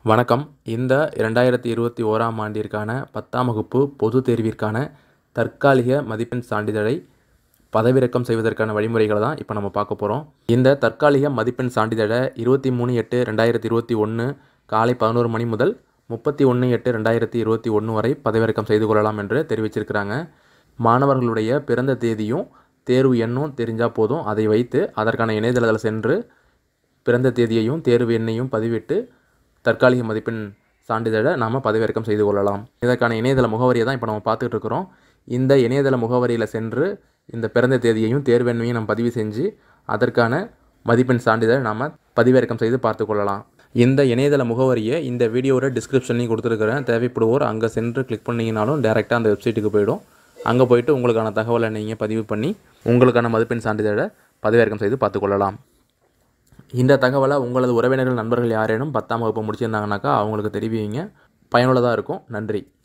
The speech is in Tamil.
வணக்கம் இந்த இரண்டாயிரத்தி இருபத்தி ஓராம் ஆண்டிற்கான பத்தாம் வகுப்பு பொதுத் தேர்விற்கான தற்காலிக மதிப்பெண் சான்றிதழை பதவிறக்கம் செய்வதற்கான வழிமுறைகளை தான் இப்போ நம்ம பார்க்க போகிறோம் இந்த தற்காலிக மதிப்பெண் சான்றிதழை இருபத்தி மூணு எட்டு ரெண்டாயிரத்தி இருபத்தி ஒன்று காலை பதினோரு மணி முதல் முப்பத்தி ஒன்று எட்டு ரெண்டாயிரத்தி இருபத்தி ஒன்று வரை பதவிறக்கம் செய்து கொள்ளலாம் என்று தெரிவிச்சிருக்கிறாங்க மாணவர்களுடைய பிறந்த தேதியும் தேர்வு எண்ணும் தெரிஞ்சால் போதும் அதை வைத்து அதற்கான இணையதளத்தில் சென்று பிறந்த தேதியையும் தேர்வு எண்ணையும் பதிவிட்டு தற்காலிக மதிப்பெண் சான்றிதழை நாம் பதிவிறக்கம் செய்து கொள்ளலாம் இதற்கான இணையதள முகவரியை தான் இப்போ நம்ம பார்த்துட்டு இருக்கிறோம் இந்த இணையதள முகவரியில் சென்று இந்த பிறந்த தேதியையும் தேர்வு எண்ணையும் நம்ம பதிவு செஞ்சு அதற்கான மதிப்பெண் சான்றிதழை நாம் பதிவிறக்கம் செய்து பார்த்து கொள்ளலாம் இந்த இணையதள முகவரியை இந்த வீடியோவோட டிஸ்கிரிப்ஷன்லையும் கொடுத்துருக்குறேன் தேவைப்படுவோர் அங்கே சென்று கிளிக் பண்ணிங்கனாலும் டேரெக்டாக அந்த வெப்சைட்டுக்கு போயிடும் அங்கே போயிட்டு உங்களுக்கான தகவலை நீங்கள் பதிவு பண்ணி உங்களுக்கான மதிப்பெண் சான்றிதழை பதிவிறக்கம் செய்து பார்த்துக்கொள்ளலாம் இந்த தகவலை உங்களது உறவினர்கள் நண்பர்கள் யாரேனும் பத்தாம் வகுப்பு முடிச்சிருந்தாங்கனாக்கா அவங்களுக்கு தெரிவிங்க பயனுள்ளதாக இருக்கும் நன்றி